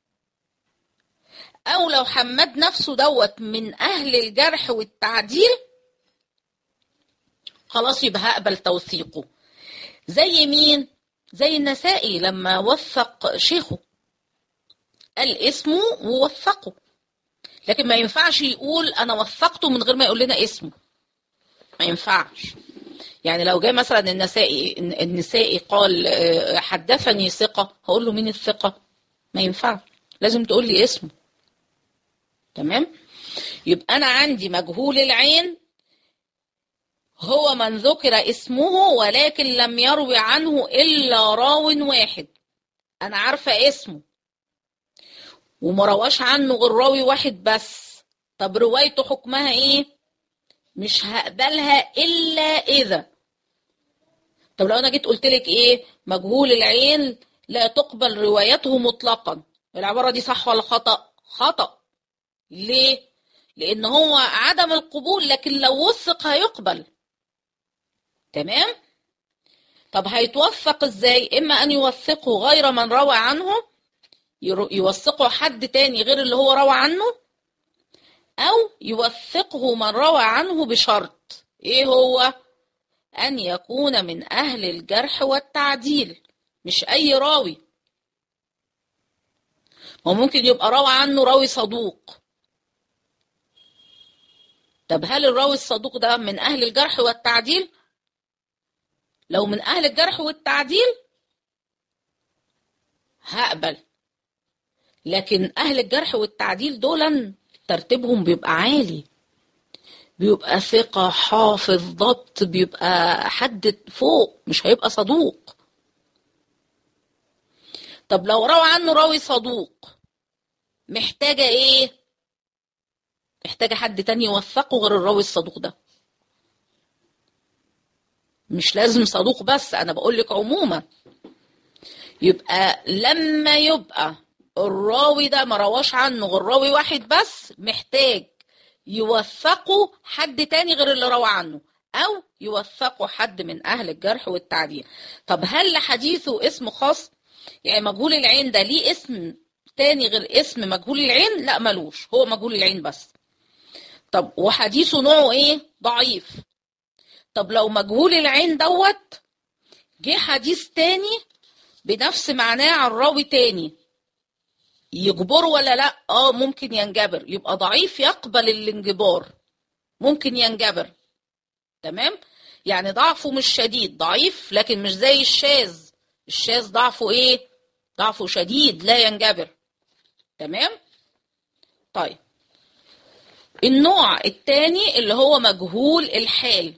أو لو حماد نفسه دوت من أهل الجرح والتعديل خلاص يبقى هقبل توثيقه زي مين زي النسائي لما وثق شيخه قال اسمه ووثقه لكن ما ينفعش يقول انا وثقته من غير ما يقول لنا اسمه ما ينفعش يعني لو جاء مثلا النسائي النسائي قال حدثني ثقة هقول له مين الثقة ما ينفعش لازم تقول لي اسمه تمام يبقى انا عندي مجهول العين هو من ذكر اسمه ولكن لم يروي عنه الا راو واحد انا عارفه اسمه وما رواش عنه غير راوي واحد بس طب روايته حكمها ايه مش هقبلها الا اذا طب لو انا جيت قلت لك ايه مجهول العين لا تقبل روايته مطلقا العبارة دي صح ولا خطأ خطأ ليه لان هو عدم القبول لكن لو وثق هيقبل تمام طب هيتوثق ازاي اما ان يوثقه غير من روى عنه يوثقه حد تاني غير اللي هو روى عنه او يوثقه من روى عنه بشرط ايه هو ان يكون من اهل الجرح والتعديل مش اي راوي هو ممكن يبقى روى عنه راوي صدوق طب هل الراوي الصدوق ده من اهل الجرح والتعديل لو من أهل الجرح والتعديل هقبل لكن أهل الجرح والتعديل دول ترتيبهم بيبقى عالي بيبقى ثقة حافظ ضبط بيبقى حد فوق مش هيبقى صدوق طب لو روى عنه راوي صدوق محتاجة ايه محتاجة حد تاني يوثقه غير الراوي الصدوق ده مش لازم صدوق بس انا بقول لك عموما يبقى لما يبقى الراوي ده ما رواش عنه غير راوي واحد بس محتاج يوثقه حد تاني غير اللي روى عنه او يوثقه حد من اهل الجرح والتعديل طب هل لحديثه اسم خاص يعني مجهول العين ده ليه اسم تاني غير اسم مجهول العين لا ملوش هو مجهول العين بس طب وحديثه نوعه ايه ضعيف طب لو مجهول العين دوت جه حديث تاني بنفس معناه عن راوي تاني يجبره ولا لا اه ممكن ينجبر يبقى ضعيف يقبل الانجبار ممكن ينجبر تمام يعني ضعفه مش شديد ضعيف لكن مش زي الشاذ الشاذ ضعفه ايه ضعفه شديد لا ينجبر تمام طيب النوع التاني اللي هو مجهول الحال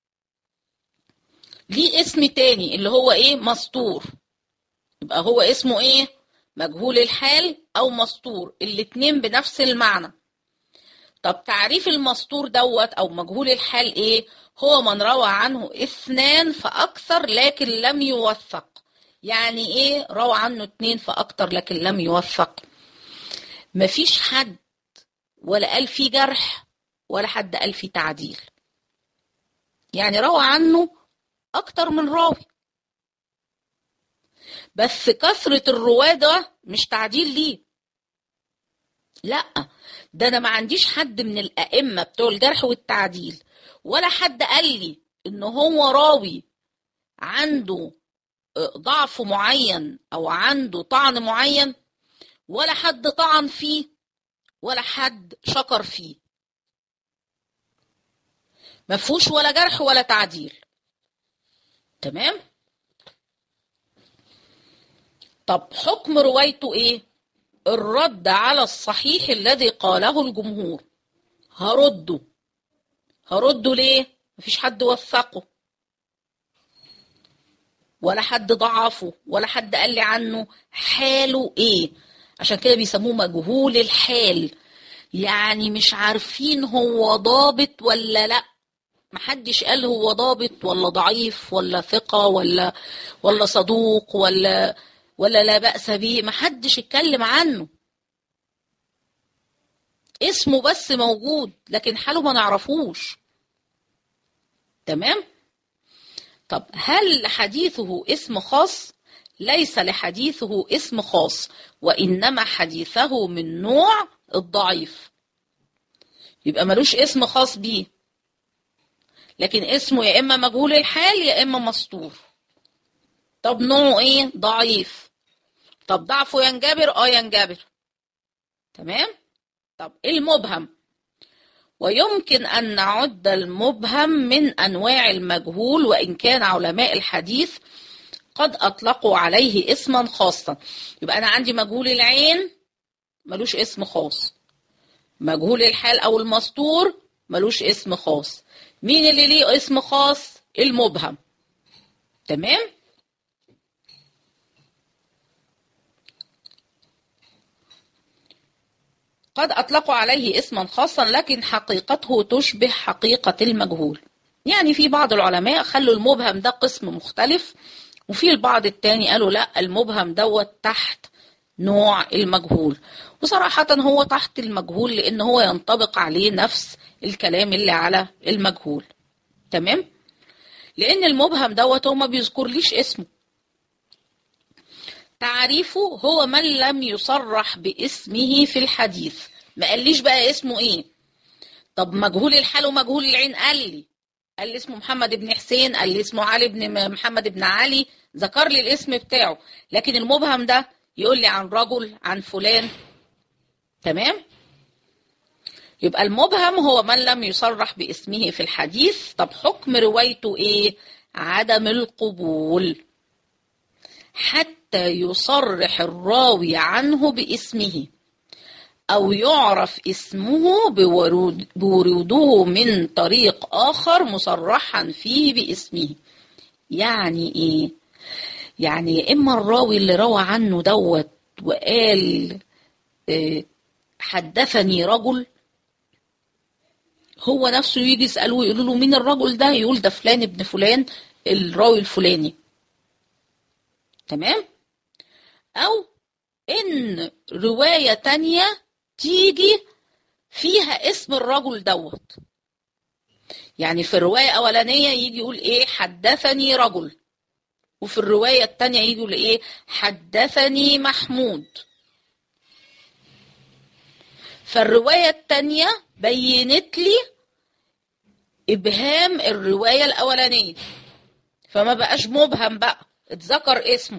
ليه اسم تاني اللي هو ايه مستور يبقى هو اسمه ايه مجهول الحال او مستور الاتنين بنفس المعنى طب تعريف المستور دوت او مجهول الحال ايه هو من روى عنه اثنان فاكثر لكن لم يوثق يعني ايه روى عنه اتنين فاكثر لكن لم يوثق مفيش حد ولا قال فيه جرح ولا حد قال فيه تعديل يعني روى عنه اكتر من راوي بس كثرة الرواة ده مش تعديل ليه لا ده انا ما عنديش حد من الائمة بتوع الجرح والتعديل ولا حد قال لي ان هو راوي عنده ضعف معين او عنده طعن معين ولا حد طعن فيه ولا حد شكر فيه مفهوش ولا جرح ولا تعديل تمام طب حكم روايته ايه الرد على الصحيح الذي قاله الجمهور هرده هرده ليه مفيش حد وثقه ولا حد ضعفه ولا حد قال لي عنه حاله ايه عشان كده بيسموه مجهول الحال يعني مش عارفين هو ضابط ولا لا محدش قال هو ضابط ولا ضعيف ولا ثقة ولا ولا صدوق ولا ولا لا بأس به محدش اتكلم عنه اسمه بس موجود لكن حاله ما نعرفوش تمام طب هل لحديثه اسم خاص ليس لحديثه اسم خاص وإنما حديثه من نوع الضعيف يبقى ملوش اسم خاص بيه لكن اسمه يا إما مجهول الحال يا إما مستور طب نوعه إيه ضعيف طب ضعفه ينجبر اه ينجبر تمام طب المبهم ويمكن أن نعد المبهم من أنواع المجهول وإن كان علماء الحديث قد أطلقوا عليه اسما خاصا يبقى أنا عندي مجهول العين ملوش اسم خاص مجهول الحال أو المستور ملوش اسم خاص مين اللي ليه اسم خاص المبهم تمام قد أطلقوا عليه اسما خاصا لكن حقيقته تشبه حقيقة المجهول يعني في بعض العلماء خلوا المبهم ده قسم مختلف وفي البعض التاني قالوا لا المبهم دوت تحت نوع المجهول وصراحة هو تحت المجهول لأن هو ينطبق عليه نفس الكلام اللي على المجهول تمام لأن المبهم دوت هو ما بيذكرليش اسمه تعريفه هو من لم يصرح باسمه في الحديث ما قاليش بقى اسمه ايه طب مجهول الحال ومجهول العين قال لي قال لي اسمه محمد بن حسين قال لي اسمه علي بن محمد بن علي ذكر لي الاسم بتاعه لكن المبهم ده يقول لي عن رجل عن فلان تمام يبقى المبهم هو من لم يصرح باسمه في الحديث طب حكم روايته ايه عدم القبول حتى يصرح الراوي عنه باسمه أو يعرف اسمه بورود بوروده من طريق آخر مصرحا فيه باسمه يعني إيه؟ يعني يا إما الراوي اللي روى عنه دوت وقال إيه حدثني رجل هو نفسه يجي يسأله ويقولوا له مين الرجل ده يقول ده فلان ابن فلان الراوي الفلاني تمام أو إن رواية تانية تيجي فيها اسم الرجل دوت يعني في الرواية الأولانية يجي يقول إيه حدثني رجل وفي الرواية التانية يجي يقول إيه حدثني محمود فالرواية التانية بينت لي إبهام الرواية الأولانية فما بقاش مبهم بقى اتذكر اسمه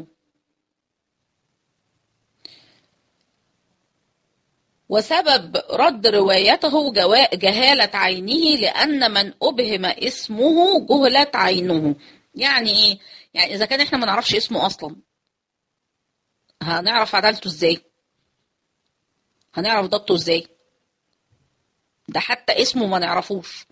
وسبب رد روايته جهالة عينه لأن من أبهم اسمه جهلت عينه يعني إيه؟ يعني إذا كان إحنا ما نعرفش اسمه أصلا هنعرف عدالته إزاي؟ هنعرف ضبطه إزاي؟ ده حتى اسمه ما نعرفوش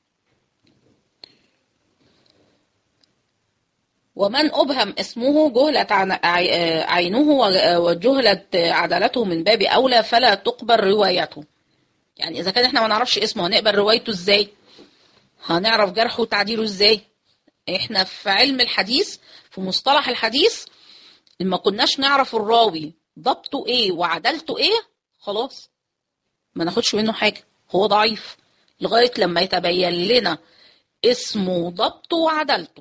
ومن أبهم اسمه جهلت عينه وجهلت عدالته من باب أولى فلا تقبل روايته يعني إذا كان إحنا ما نعرفش اسمه هنقبل روايته إزاي هنعرف جرحه وتعديله إزاي إحنا في علم الحديث في مصطلح الحديث لما كناش نعرف الراوي ضبطه إيه وعدالته إيه خلاص ما ناخدش منه حاجة هو ضعيف لغاية لما يتبين لنا اسمه ضبطه وعدالته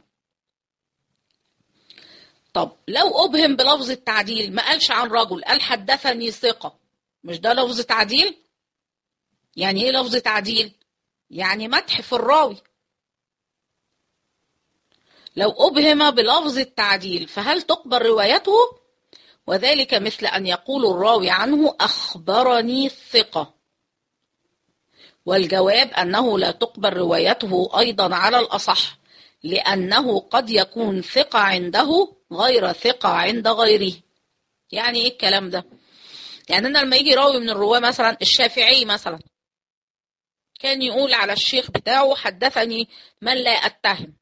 طب لو أبهم بلفظ التعديل ما قالش عن رجل قال حدثني ثقة مش ده لفظ تعديل؟ يعني إيه لفظ تعديل؟ يعني مدح في الراوي لو أبهم بلفظ التعديل فهل تقبل روايته؟ وذلك مثل أن يقول الراوي عنه أخبرني الثقة والجواب أنه لا تقبل روايته أيضا على الأصح لأنه قد يكون ثقة عنده غير ثقة عند غيره يعني ايه الكلام ده يعني انا لما يجي راوي من الرواه مثلا الشافعي مثلا كان يقول على الشيخ بتاعه حدثني من لا اتهم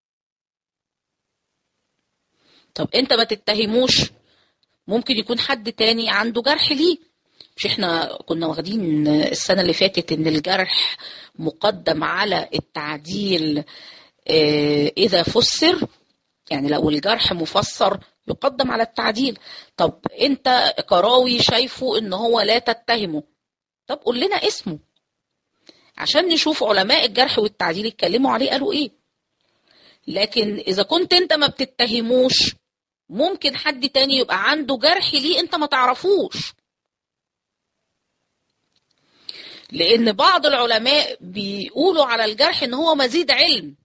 طب انت ما تتهموش ممكن يكون حد تاني عنده جرح ليه مش احنا كنا واخدين السنة اللي فاتت ان الجرح مقدم على التعديل إذا فسر يعني لو الجرح مفسر يقدم على التعديل طب انت كراوي شايفه ان هو لا تتهمه طب قول لنا اسمه عشان نشوف علماء الجرح والتعديل اتكلموا عليه قالوا ايه لكن اذا كنت انت ما بتتهموش ممكن حد تاني يبقى عنده جرح ليه انت ما تعرفوش لان بعض العلماء بيقولوا على الجرح ان هو مزيد علم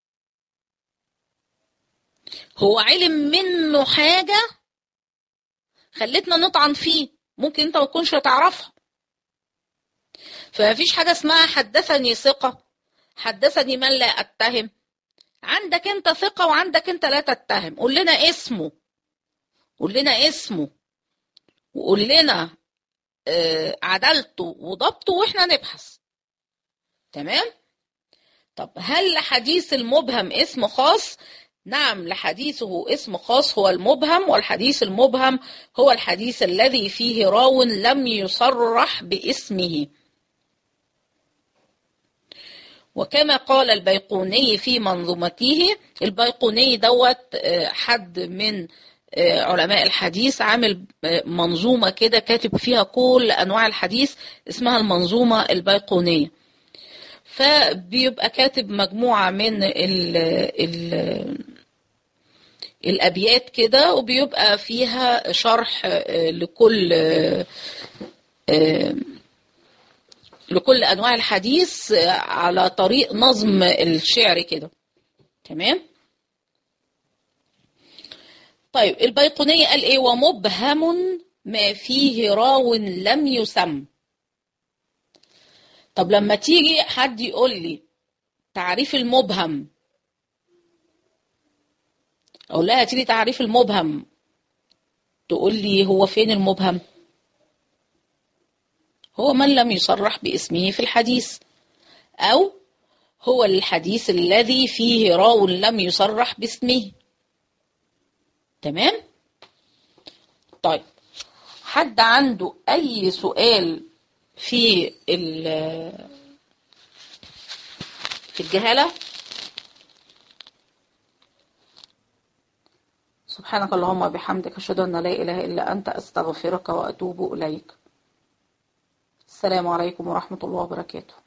هو علم منه حاجة خلتنا نطعن فيه ممكن انت ما تكونش تعرفها فمفيش حاجة اسمها حدثني ثقة حدثني من لا أتهم عندك انت ثقة وعندك انت لا تتهم قول لنا اسمه قول لنا اسمه وقول لنا آه عدالته وضبطه واحنا نبحث تمام طب هل لحديث المبهم اسم خاص نعم لحديثه اسم خاص هو المبهم والحديث المبهم هو الحديث الذي فيه راو لم يصرح باسمه وكما قال البيقوني في منظومته البيقوني دوت آه، حد من آه، علماء الحديث عامل آه، منظومة كده كاتب فيها كل أنواع الحديث اسمها المنظومة البيقونية فبيبقى كاتب مجموعة من ال ال الأبيات كده وبيبقى فيها شرح آه، لكل آه، آه، لكل أنواع الحديث آه، على طريق نظم الشعر كده تمام طيب البيقونية قال إيه ومبهم ما فيه راو لم يسم طب لما تيجي حد يقول لي تعريف المبهم اقول لها هاتي لي تعريف المبهم تقول لي هو فين المبهم هو من لم يصرح باسمه في الحديث او هو الحديث الذي فيه راو لم يصرح باسمه تمام طيب حد عنده اي سؤال في ال- في الجهاله سبحانك اللهم وبحمدك أشهد أن لا إله إلا أنت أستغفرك وأتوب إليك السلام عليكم ورحمة الله وبركاته